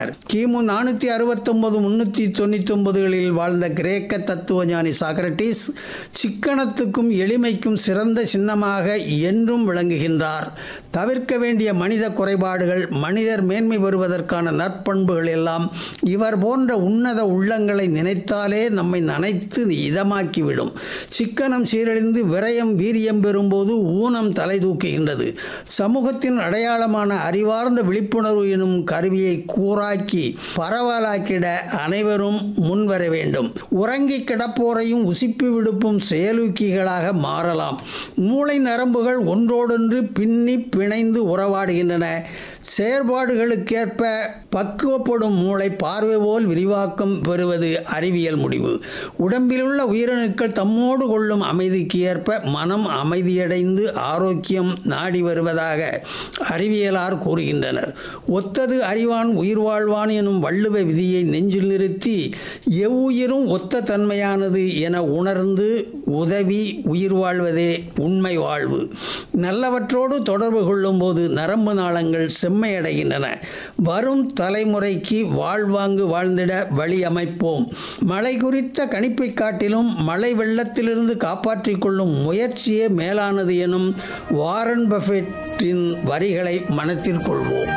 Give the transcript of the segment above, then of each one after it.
கிமு நானூற்றி அறுபத்தொன்பது முன்னூற்றி தொண்ணூத்தொன்பதுகளில் வாழ்ந்த கிரேக்க தத்துவஞானி சாக்ரட்டிஸ் சிக்கனத்துக்கும் எளிமைக்கும் சிறந்த சின்னமாக என்றும் விளங்குகின்றார் தவிர்க்க வேண்டிய மனித குறைபாடுகள் மனிதர் மேன்மை பெறுவதற்கான நற்பண்புகள் எல்லாம் இவர் போன்ற உன்னத உள்ளங்களை நினைத்தாலே நம்மை நனைத்து இதமாக்கிவிடும் சிக்கனம் சீரழிந்து விரயம் வீரியம் பெறும்போது ஊனம் தலை தூக்குகின்றது சமூகத்தின் அடையாளமான அறிவார்ந்த விழிப்புணர்வு எனும் கருவியை கூறாக்கி பரவலாக்கிட அனைவரும் முன்வர வேண்டும் உறங்கி கிடப்போரையும் உசிப்பி விடுப்பும் செயலூக்கிகளாக மாறலாம் மூளை நரம்புகள் ஒன்றோடொன்று பின்னி பிணைந்து உறவாடுகின்றன செயற்பாடுகளுக்கேற்ப பக்குவப்படும் மூளை பார்வை போல் விரிவாக்கம் பெறுவது அறிவியல் முடிவு உடம்பிலுள்ள உயிரணுக்கள் தம்மோடு கொள்ளும் அமைதிக்கு ஏற்ப மனம் அமைதியடைந்து ஆரோக்கியம் நாடி வருவதாக அறிவியலார் கூறுகின்றனர் ஒத்தது அறிவான் உயிர் வாழ்வான் எனும் வள்ளுவ விதியை நெஞ்சில் நிறுத்தி எவ்வுயிரும் ஒத்த தன்மையானது என உணர்ந்து உதவி உயிர் வாழ்வதே உண்மை வாழ்வு நல்லவற்றோடு தொடர்பு கொள்ளும்போது நரம்பு நாளங்கள் செம்மையடைகின்றன வரும் தலைமுறைக்கு வாழ்வாங்கு வாழ்ந்திட வழி அமைப்போம் மழை குறித்த கணிப்பை காட்டிலும் மழை வெள்ளத்திலிருந்து காப்பாற்றிக் கொள்ளும் முயற்சியே மேலானது எனும் வாரன் பஃபெட்டின் வரிகளை மனத்தில் கொள்வோம்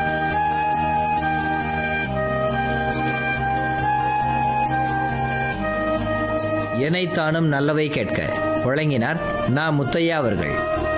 எனைத்தானும் நல்லவை கேட்க வழங்கினார் நா முத்தையா அவர்கள்